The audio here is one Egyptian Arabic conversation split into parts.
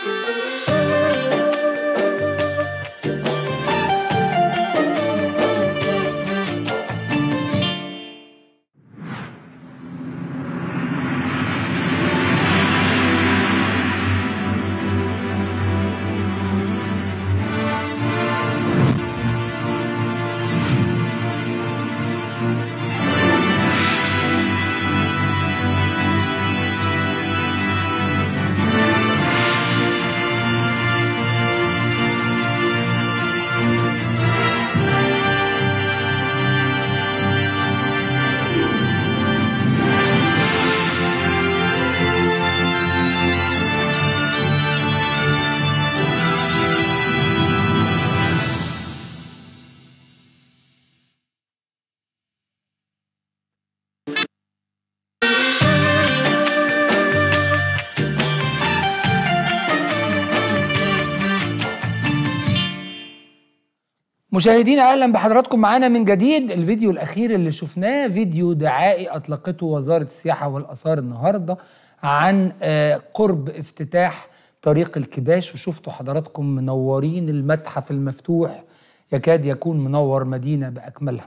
مشاهدينا اهلا بحضراتكم معانا من جديد الفيديو الاخير اللي شفناه فيديو دعائي اطلقته وزاره السياحه والاثار النهارده عن آه، قرب افتتاح طريق الكباش وشفتوا حضراتكم منورين المتحف المفتوح يكاد يكون منور مدينه باكملها.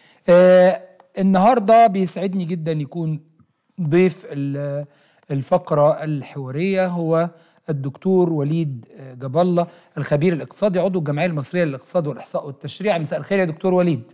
آه، النهارده بيسعدني جدا يكون ضيف ال- الفقره الحواريه هو الدكتور وليد جاب الله الخبير الاقتصادي عضو الجمعيه المصريه للاقتصاد والاحصاء والتشريع مساء الخير يا دكتور وليد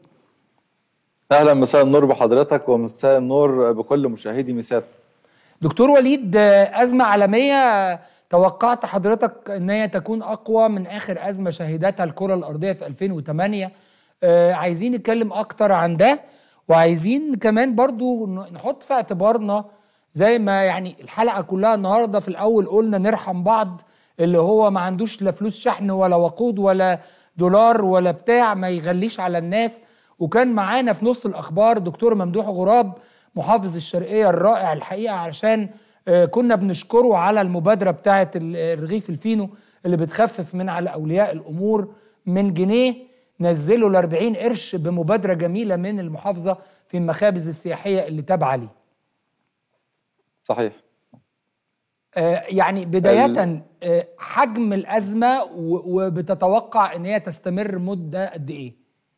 اهلا مساء النور بحضرتك ومساء النور بكل مشاهدي مسات دكتور وليد آه، ازمه عالميه توقعت حضرتك ان هي تكون اقوى من اخر ازمه شهدتها الكره الارضيه في 2008 آه، عايزين نتكلم اكتر عن ده وعايزين كمان برضو ن- نحط في اعتبارنا زي ما يعني الحلقه كلها النهارده في الاول قلنا نرحم بعض اللي هو ما عندوش لا فلوس شحن ولا وقود ولا دولار ولا بتاع ما يغليش على الناس وكان معانا في نص الاخبار دكتور ممدوح غراب محافظ الشرقيه الرائع الحقيقه علشان آه، كنا بنشكره على المبادره بتاعه ال- رغيف الفينو اللي بتخفف من على اولياء الامور من جنيه نزلوا ل 40 قرش بمبادره جميله من المحافظه في المخابز السياحيه اللي تابعه ليه. صحيح آه، يعني بدايه آه، حجم الازمه و- وبتتوقع ان هي تستمر مده قد ايه؟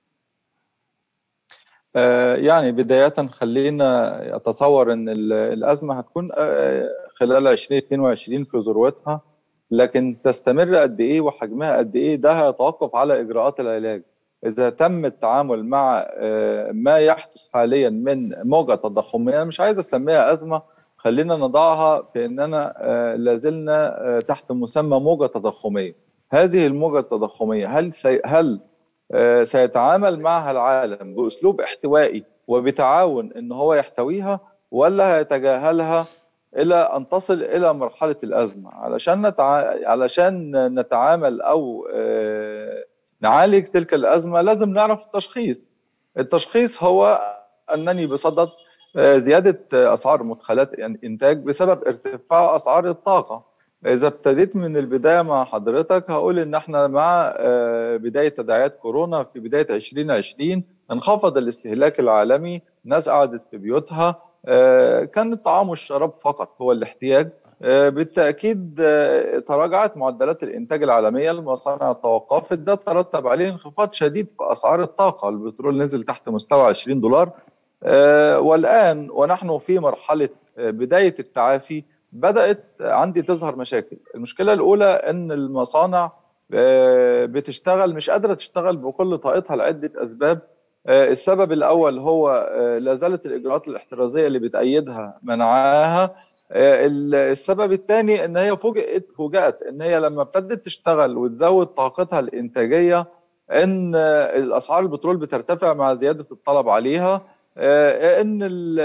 آه، يعني بداية خلينا أتصور أن ال- الأزمة هتكون آه، خلال 2022 في ذروتها لكن تستمر قد إيه وحجمها قد إيه ده هيتوقف على إجراءات العلاج إذا تم التعامل مع آه، ما يحدث حاليا من موجة تضخمية أنا مش عايز أسميها أزمة خلينا نضعها في أننا آه، لازلنا آه، تحت مسمى موجة تضخمية هذه الموجة التضخمية هل سي هل آه، سيتعامل معها العالم باسلوب احتوائي وبتعاون ان هو يحتويها ولا هيتجاهلها الى ان تصل الى مرحله الازمه علشان نتع... علشان نتعامل او آه، نعالج تلك الازمه لازم نعرف التشخيص التشخيص هو انني بصدد آه، زياده آه، اسعار مدخلات الانتاج بسبب ارتفاع اسعار الطاقه إذا ابتديت من البداية مع حضرتك هقول إن إحنا مع آه، بداية تداعيات كورونا في بداية 2020 انخفض الاستهلاك العالمي الناس قعدت في بيوتها آه، كان الطعام والشراب فقط هو الاحتياج آه، بالتأكيد آه، تراجعت معدلات الإنتاج العالمية المصانع توقفت ده ترتب عليه انخفاض شديد في أسعار الطاقة البترول نزل تحت مستوى 20 دولار آه، والآن ونحن في مرحلة آه، بداية التعافي بدات عندي تظهر مشاكل المشكله الاولى ان المصانع آه، بتشتغل مش قادره تشتغل بكل طاقتها لعده اسباب آه، السبب الاول هو آه، لا زالت الاجراءات الاحترازيه اللي بتايدها منعاها آه، ال- السبب الثاني ان هي فوجئت فوجئت ان هي لما ابتدت تشتغل وتزود طاقتها الانتاجيه ان آه، الاسعار البترول بترتفع مع زياده الطلب عليها آه، ان ال-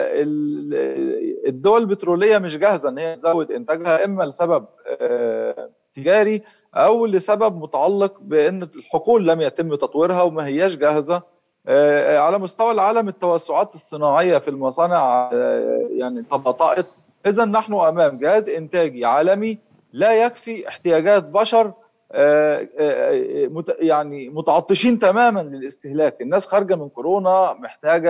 ال- الدول البتروليه مش جاهزه ان هي تزود انتاجها اما لسبب آه، تجاري او لسبب متعلق بان الحقول لم يتم تطويرها وما هياش جاهزه آه، على مستوى العالم التوسعات الصناعيه في المصانع آه، يعني تباطأت اذا نحن امام جهاز انتاجي عالمي لا يكفي احتياجات بشر آه، آه، مت- يعني متعطشين تماما للاستهلاك الناس خارجه من كورونا محتاجه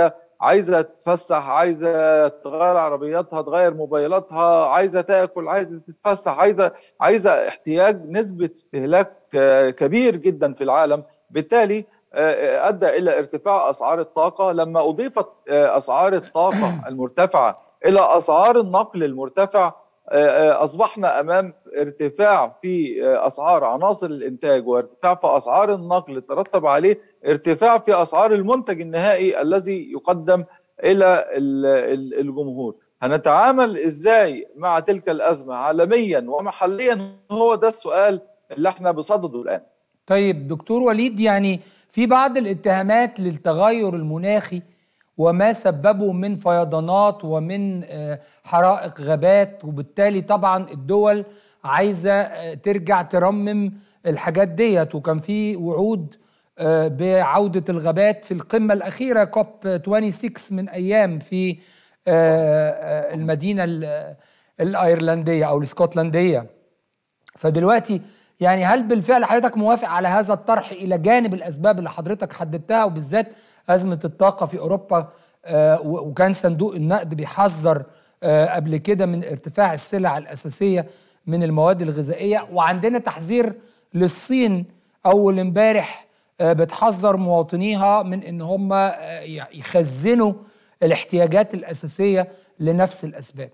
عايزه تتفسح عايزه تغير عربياتها تغير موبايلاتها عايزه تاكل عايزه تتفسح عايزه عايزه احتياج نسبه استهلاك كبير جدا في العالم بالتالي ادى الى ارتفاع اسعار الطاقه لما اضيفت اسعار الطاقه المرتفعه الى اسعار النقل المرتفع اصبحنا امام ارتفاع في اسعار عناصر الانتاج وارتفاع في اسعار النقل ترتب عليه ارتفاع في اسعار المنتج النهائي الذي يقدم الى الجمهور هنتعامل ازاي مع تلك الازمه عالميا ومحليا هو ده السؤال اللي احنا بصدده الان طيب دكتور وليد يعني في بعض الاتهامات للتغير المناخي وما سببه من فيضانات ومن حرائق غابات وبالتالي طبعا الدول عايزه ترجع ترمم الحاجات ديت وكان في وعود بعوده الغابات في القمه الاخيره كوب 26 من ايام في المدينه الايرلنديه او الاسكتلنديه فدلوقتي يعني هل بالفعل حضرتك موافق على هذا الطرح الى جانب الاسباب اللي حضرتك حددتها وبالذات ازمه الطاقه في اوروبا آه وكان صندوق النقد بيحذر آه قبل كده من ارتفاع السلع الاساسيه من المواد الغذائيه وعندنا تحذير للصين اول امبارح آه بتحذر مواطنيها من ان هم يخزنوا الاحتياجات الاساسيه لنفس الاسباب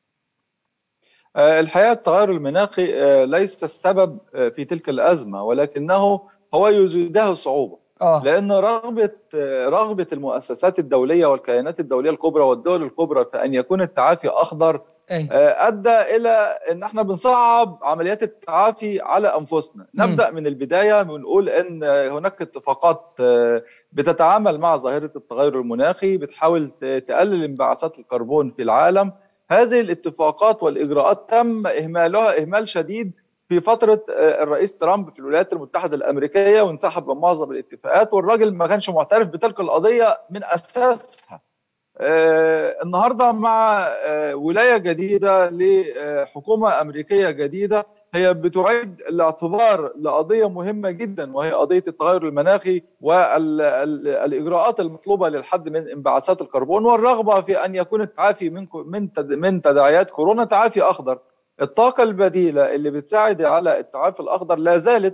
الحقيقه التغير المناخي ليس السبب في تلك الازمه ولكنه هو يزيدها صعوبه آه. لان رغبه رغبه المؤسسات الدوليه والكيانات الدوليه الكبرى والدول الكبرى في ان يكون التعافي اخضر أي. ادى الى ان احنا بنصعب عمليات التعافي على انفسنا م. نبدا من البدايه بنقول ان هناك اتفاقات بتتعامل مع ظاهره التغير المناخي بتحاول تقلل انبعاثات الكربون في العالم هذه الاتفاقات والاجراءات تم اهمالها اهمال شديد في فتره الرئيس ترامب في الولايات المتحده الامريكيه وانسحب من معظم الاتفاقات والراجل ما كانش معترف بتلك القضيه من اساسها. النهارده مع ولايه جديده لحكومه امريكيه جديده هي بتعيد الاعتبار لقضيه مهمه جدا وهي قضيه التغير المناخي والاجراءات المطلوبه للحد من انبعاثات الكربون والرغبه في ان يكون التعافي من من من تداعيات كورونا تعافي اخضر. الطاقة البديلة اللي بتساعد على التعافي الأخضر لا زالت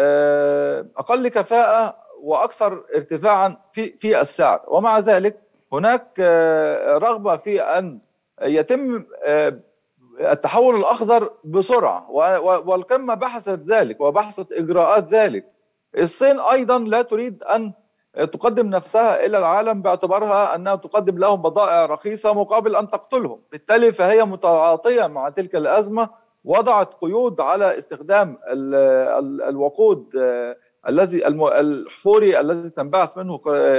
أقل كفاءة وأكثر ارتفاعا في في السعر ومع ذلك هناك رغبة في أن يتم التحول الأخضر بسرعة والقمة بحثت ذلك وبحثت إجراءات ذلك الصين أيضا لا تريد أن تقدم نفسها الى العالم باعتبارها انها تقدم لهم بضائع رخيصه مقابل ان تقتلهم، بالتالي فهي متعاطيه مع تلك الازمه وضعت قيود على استخدام ال ال الوقود الذي الحفوري الذي تنبعث منه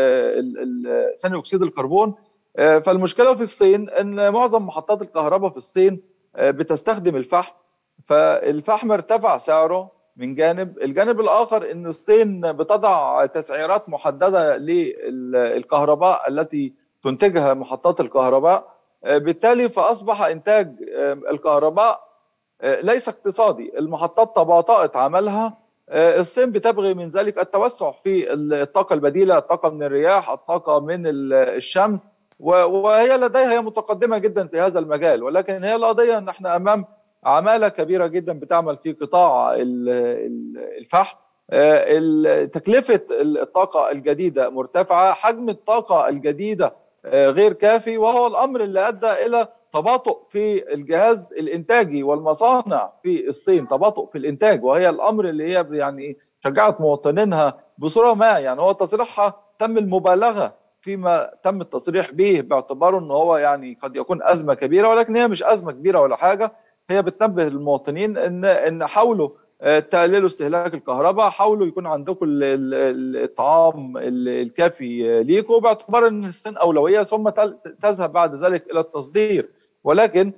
ثاني اكسيد الكربون فالمشكله في الصين ان معظم محطات الكهرباء في الصين بتستخدم الفحم فالفحم ارتفع سعره من جانب الجانب الآخر أن الصين بتضع تسعيرات محددة للكهرباء التي تنتجها محطات الكهرباء بالتالي فأصبح إنتاج الكهرباء ليس اقتصادي المحطات تباطأت عملها الصين بتبغي من ذلك التوسع في الطاقة البديلة الطاقة من الرياح الطاقة من الشمس وهي لديها هي متقدمة جدا في هذا المجال ولكن هي القضية أن احنا أمام عماله كبيره جدا بتعمل في قطاع الفحم تكلفه الطاقه الجديده مرتفعه حجم الطاقه الجديده غير كافي وهو الامر اللي ادى الى تباطؤ في الجهاز الانتاجي والمصانع في الصين تباطؤ في الانتاج وهي الامر اللي هي يعني شجعت مواطنينها بصوره ما يعني هو تصريحها تم المبالغه فيما تم التصريح به باعتباره ان هو يعني قد يكون ازمه كبيره ولكن هي مش ازمه كبيره ولا حاجه هي بتنبه المواطنين ان ان حاولوا تقللوا استهلاك الكهرباء حاولوا يكون عندكم الطعام الكافي ليكم باعتبار ان الصين اولويه ثم تذهب بعد ذلك الى التصدير ولكن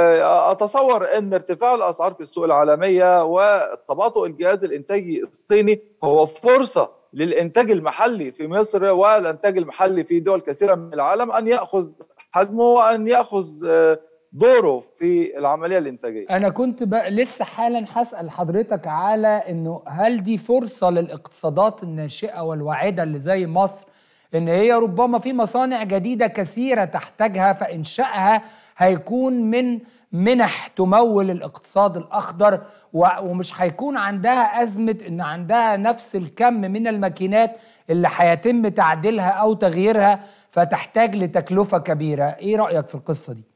اتصور ان ارتفاع الاسعار في السوق العالميه وتباطؤ الجهاز الانتاجي الصيني هو فرصه للانتاج المحلي في مصر والانتاج المحلي في دول كثيره من العالم ان ياخذ حجمه وان ياخذ دوره في العمليه الانتاجيه انا كنت بقى لسه حالا هسال حضرتك على انه هل دي فرصه للاقتصادات الناشئه والواعده اللي زي مصر ان هي ربما في مصانع جديده كثيره تحتاجها فانشائها هيكون من منح تمول الاقتصاد الاخضر ومش هيكون عندها ازمه ان عندها نفس الكم من الماكينات اللي هيتم تعديلها او تغييرها فتحتاج لتكلفه كبيره ايه رايك في القصه دي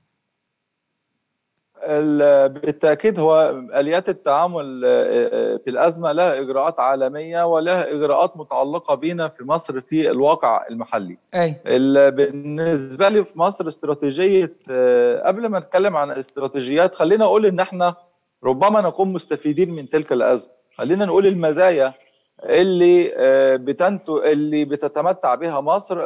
بالتاكيد هو اليات التعامل في الازمه لها اجراءات عالميه ولها اجراءات متعلقه بينا في مصر في الواقع المحلي. أي. بالنسبه لي في مصر استراتيجيه قبل ما نتكلم عن استراتيجيات خلينا اقول ان احنا ربما نكون مستفيدين من تلك الازمه. خلينا نقول المزايا اللي بتنتو اللي بتتمتع بها مصر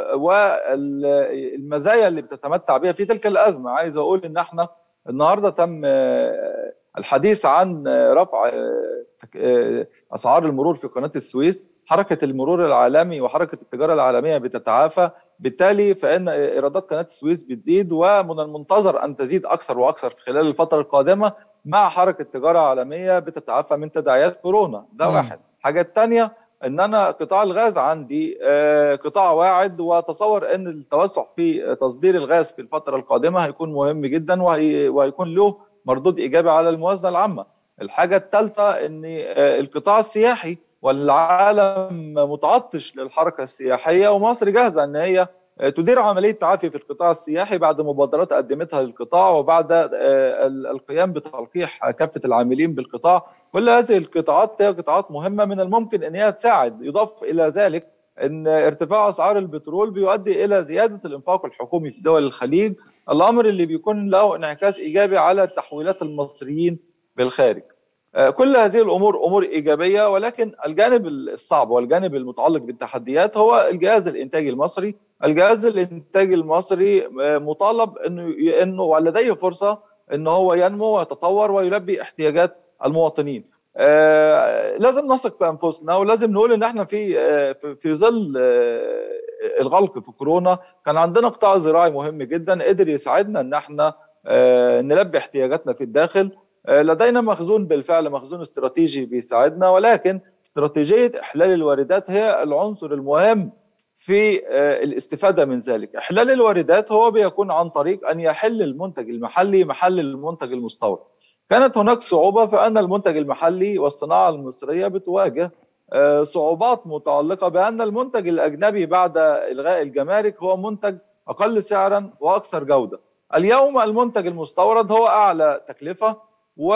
والمزايا اللي بتتمتع بها في تلك الازمه عايز اقول ان احنا النهارده تم الحديث عن رفع اسعار المرور في قناه السويس حركه المرور العالمي وحركه التجاره العالميه بتتعافى بالتالي فان ايرادات قناه السويس بتزيد ومن المنتظر ان تزيد اكثر واكثر في خلال الفتره القادمه مع حركه تجاره عالميه بتتعافى من تداعيات كورونا ده م. واحد الحاجه الثانيه ان انا قطاع الغاز عندي قطاع واعد وتصور ان التوسع في تصدير الغاز في الفتره القادمه هيكون مهم جدا وهيكون له مردود ايجابي على الموازنه العامه. الحاجه الثالثه ان القطاع السياحي والعالم متعطش للحركه السياحيه ومصر جاهزه ان هي تدير عمليه تعافي في القطاع السياحي بعد مبادرات قدمتها للقطاع وبعد القيام بتلقيح كافه العاملين بالقطاع كل هذه القطاعات هي قطاعات مهمه من الممكن ان هي تساعد يضاف الى ذلك ان ارتفاع اسعار البترول بيؤدي الى زياده الانفاق الحكومي في دول الخليج الامر اللي بيكون له انعكاس ايجابي على تحويلات المصريين بالخارج كل هذه الامور امور ايجابيه ولكن الجانب الصعب والجانب المتعلق بالتحديات هو الجهاز الانتاجي المصري الجهاز الانتاجي المصري مطالب انه انه ولديه فرصه ان هو ينمو ويتطور ويلبي احتياجات المواطنين آه لازم نثق في انفسنا ولازم نقول ان احنا في آه في ظل آه الغلق في كورونا كان عندنا قطاع زراعي مهم جدا قدر يساعدنا ان احنا آه نلبي احتياجاتنا في الداخل آه لدينا مخزون بالفعل مخزون استراتيجي بيساعدنا ولكن استراتيجيه احلال الواردات هي العنصر المهم في آه الاستفاده من ذلك احلال الواردات هو بيكون عن طريق ان يحل المنتج المحلي محل المنتج المستورد كانت هناك صعوبة في أن المنتج المحلي والصناعة المصرية بتواجه صعوبات متعلقة بأن المنتج الأجنبي بعد إلغاء الجمارك هو منتج أقل سعرا وأكثر جودة اليوم المنتج المستورد هو أعلى تكلفة و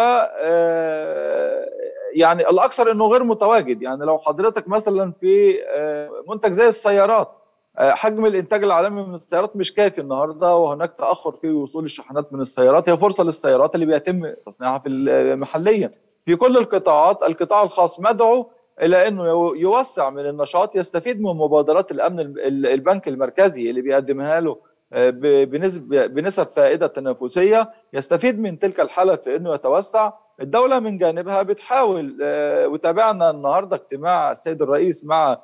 يعني الأكثر أنه غير متواجد يعني لو حضرتك مثلا في منتج زي السيارات حجم الانتاج العالمي من السيارات مش كافي النهارده وهناك تاخر في وصول الشحنات من السيارات هي فرصه للسيارات اللي بيتم تصنيعها في محليا في كل القطاعات القطاع الخاص مدعو الى انه يوسع من النشاط يستفيد من مبادرات الامن البنك المركزي اللي بيقدمها له بنسب بنسب فائده تنافسيه يستفيد من تلك الحاله في انه يتوسع الدوله من جانبها بتحاول وتابعنا النهارده اجتماع السيد الرئيس مع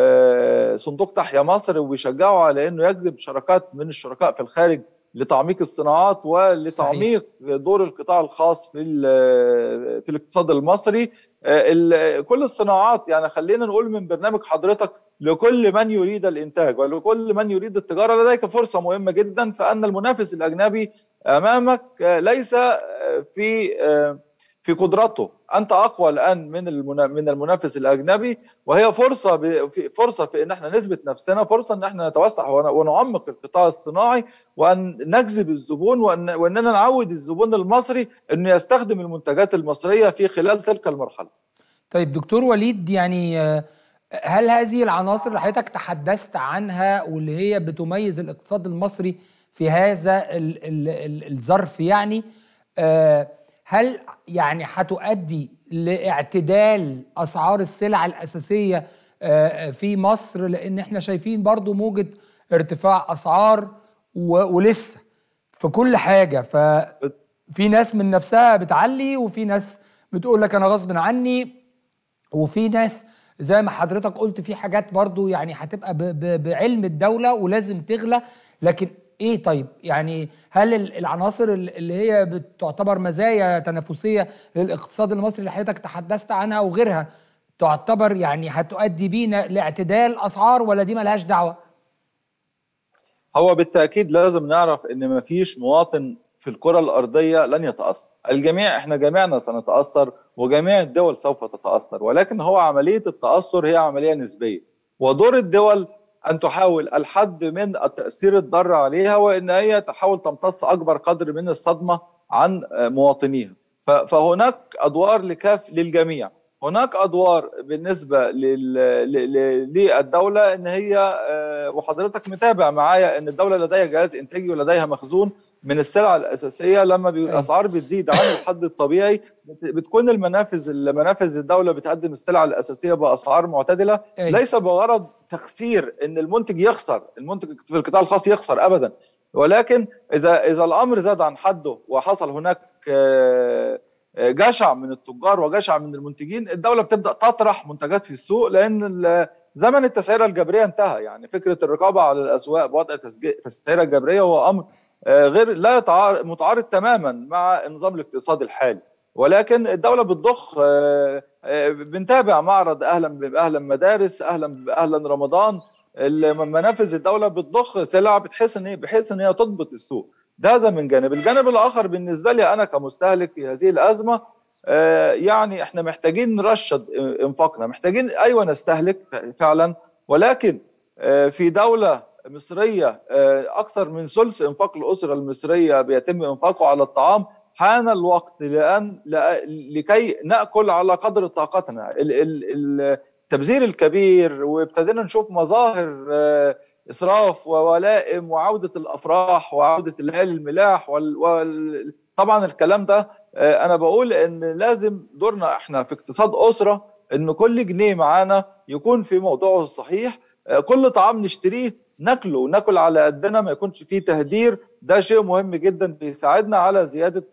صندوق تحيا مصر وبيشجعوا على انه يجذب شراكات من الشركاء في الخارج لتعميق الصناعات ولتعميق صحيح. دور القطاع الخاص في في الاقتصاد المصري كل الصناعات يعني خلينا نقول من برنامج حضرتك لكل من يريد الانتاج ولكل من يريد التجاره لديك فرصه مهمه جدا فان المنافس الاجنبي امامك ليس في في قدرته انت اقوى الان من من المنافس الاجنبي وهي فرصه في فرصه في ان احنا نثبت نفسنا فرصه ان احنا نتوسع ونعمق القطاع الصناعي وان نجذب الزبون وأن واننا نعود الزبون المصري انه يستخدم المنتجات المصريه في خلال تلك المرحله. طيب دكتور وليد يعني هل هذه العناصر اللي حضرتك تحدثت عنها واللي هي بتميز الاقتصاد المصري في هذا ال ال ال الظرف يعني آه هل يعني هتؤدي لاعتدال اسعار السلع الاساسيه في مصر لان احنا شايفين برضو موجه ارتفاع اسعار ولسه في كل حاجه ففي ناس من نفسها بتعلي وفي ناس بتقول لك انا غصب عني وفي ناس زي ما حضرتك قلت في حاجات برضو يعني هتبقى بعلم الدوله ولازم تغلى لكن ايه طيب يعني هل العناصر اللي هي بتعتبر مزايا تنافسيه للاقتصاد المصري اللي حضرتك تحدثت عنها وغيرها تعتبر يعني هتؤدي بينا لاعتدال اسعار ولا دي ملهاش دعوه هو بالتاكيد لازم نعرف ان مفيش مواطن في الكره الارضيه لن يتاثر الجميع احنا جميعنا سنتاثر وجميع الدول سوف تتاثر ولكن هو عمليه التاثر هي عمليه نسبيه ودور الدول ان تحاول الحد من التاثير الضار عليها وان هي تحاول تمتص اكبر قدر من الصدمه عن مواطنيها فهناك ادوار لكاف للجميع هناك ادوار بالنسبه للدوله ان هي وحضرتك متابع معايا ان الدوله لديها جهاز انتاجي ولديها مخزون من السلع الاساسيه لما الاسعار بتزيد عن الحد الطبيعي بتكون المنافذ منافذ الدوله بتقدم السلع الاساسيه باسعار معتدله أي. ليس بغرض تخسير ان المنتج يخسر المنتج في القطاع الخاص يخسر ابدا ولكن اذا اذا الامر زاد عن حده وحصل هناك جشع من التجار وجشع من المنتجين الدوله بتبدا تطرح منتجات في السوق لان زمن التسعيره الجبريه انتهى يعني فكره الرقابه على الاسواق بوضع التسعيره الجبريه هو امر غير لا متعارض تماما مع النظام الاقتصادي الحالي ولكن الدوله بتضخ بنتابع معرض اهلا باهلا مدارس اهلا باهلا رمضان منافذ الدوله بتضخ سلع بتحس ان بحيث ان هي تضبط السوق ده هذا من جانب الجانب الاخر بالنسبه لي انا كمستهلك في هذه الازمه يعني احنا محتاجين نرشد انفاقنا محتاجين ايوه نستهلك فعلا ولكن في دوله مصريه اكثر من ثلث انفاق الاسره المصريه بيتم انفاقه على الطعام حان الوقت لان لكي ناكل على قدر طاقتنا التبذير الكبير وابتدينا نشوف مظاهر اسراف وولائم وعوده الافراح وعوده الليالي الملاح طبعا الكلام ده انا بقول ان لازم دورنا احنا في اقتصاد اسره ان كل جنيه معانا يكون في موضوعه الصحيح كل طعام نشتريه ناكله ناكل على قدنا ما يكونش فيه تهدير ده شيء مهم جدا بيساعدنا على زياده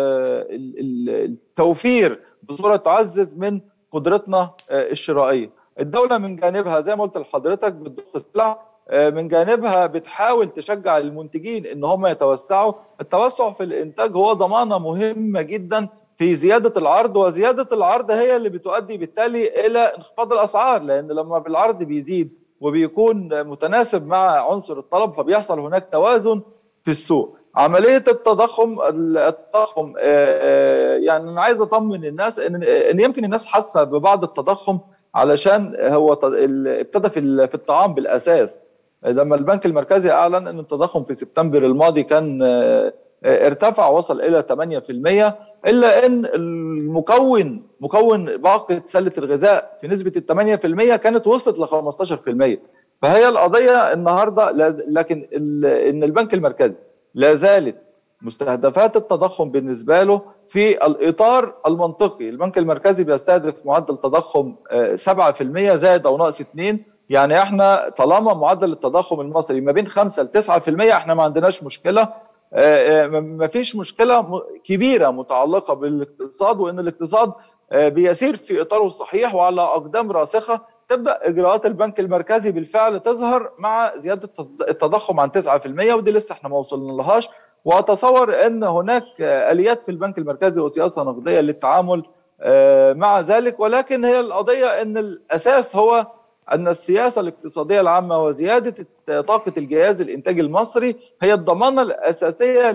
التوفير بصوره تعزز من قدرتنا الشرائيه الدوله من جانبها زي ما قلت لحضرتك بتضخ سلع من جانبها بتحاول تشجع المنتجين ان هم يتوسعوا التوسع في الانتاج هو ضمانه مهمه جدا في زياده العرض وزياده العرض هي اللي بتؤدي بالتالي الى انخفاض الاسعار لان لما العرض بيزيد وبيكون متناسب مع عنصر الطلب فبيحصل هناك توازن في السوق عمليه التضخم التضخم يعني انا عايز اطمن الناس ان ان يمكن الناس حاسه ببعض التضخم علشان هو ابتدى في في الطعام بالاساس لما البنك المركزي اعلن ان التضخم في سبتمبر الماضي كان ارتفع وصل الى 8% الا ان المكون مكون باقه سله الغذاء في نسبه ال 8% كانت وصلت ل 15% فهي القضيه النهارده لكن ان البنك المركزي لا زالت مستهدفات التضخم بالنسبه له في الاطار المنطقي البنك المركزي بيستهدف معدل تضخم 7% زائد او ناقص 2 يعني احنا طالما معدل التضخم المصري ما بين 5 ل 9% احنا ما عندناش مشكله ما فيش مشكله كبيره متعلقه بالاقتصاد وان الاقتصاد بيسير في اطاره الصحيح وعلى اقدام راسخه تبدا اجراءات البنك المركزي بالفعل تظهر مع زياده التضخم عن 9% ودي لسه احنا ما وصلنا لهاش واتصور ان هناك اليات في البنك المركزي وسياسه نقديه للتعامل مع ذلك ولكن هي القضيه ان الاساس هو ان السياسه الاقتصاديه العامه وزياده طاقه الجهاز الانتاجي المصري هي الضمانه الاساسيه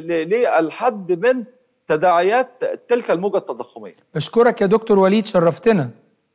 للحد من تداعيات تلك الموجه التضخميه. بشكرك يا دكتور وليد شرفتنا.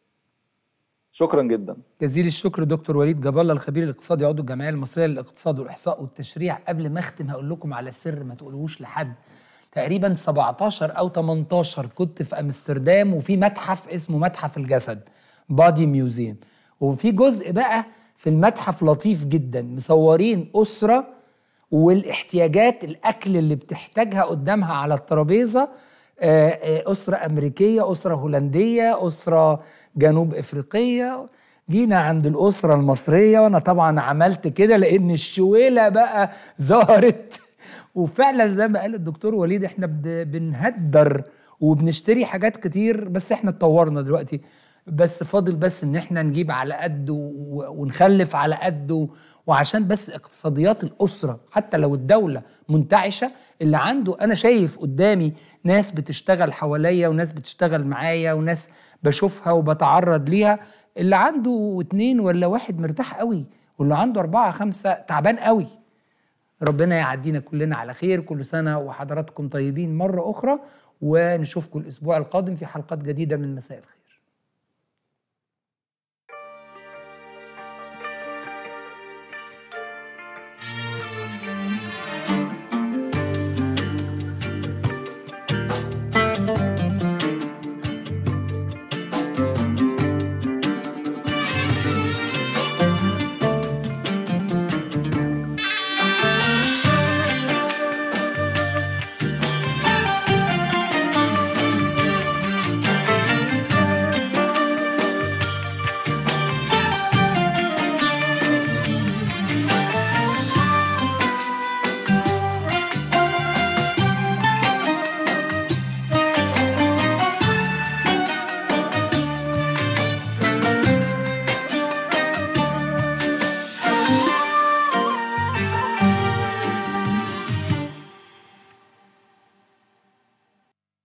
شكرا جدا. جزيل الشكر دكتور وليد جاب الله الخبير الاقتصادي عضو الجمعيه المصريه للاقتصاد والاحصاء والتشريع قبل ما اختم هقول لكم على سر ما تقولوش لحد. تقريبا 17 او 18 كنت في امستردام وفي متحف اسمه متحف الجسد بادي ميوزيوم وفي جزء بقى في المتحف لطيف جدا مصورين اسره والاحتياجات الاكل اللي بتحتاجها قدامها على الترابيزه اسره امريكيه اسره هولنديه اسره جنوب افريقيه جينا عند الاسره المصريه وانا طبعا عملت كده لان الشويله بقى ظهرت وفعلا زي ما قال الدكتور وليد احنا بنهدر وبنشتري حاجات كتير بس احنا اتطورنا دلوقتي بس فاضل بس ان احنا نجيب على قد ونخلف على قد وعشان بس اقتصاديات الاسره حتى لو الدوله منتعشه اللي عنده انا شايف قدامي ناس بتشتغل حواليا وناس بتشتغل معايا وناس بشوفها وبتعرض ليها اللي عنده اتنين ولا واحد مرتاح قوي واللي عنده اربعه خمسه تعبان قوي ربنا يعدينا كلنا على خير كل سنه وحضراتكم طيبين مره اخرى ونشوفكم الاسبوع القادم في حلقات جديده من مساء الخير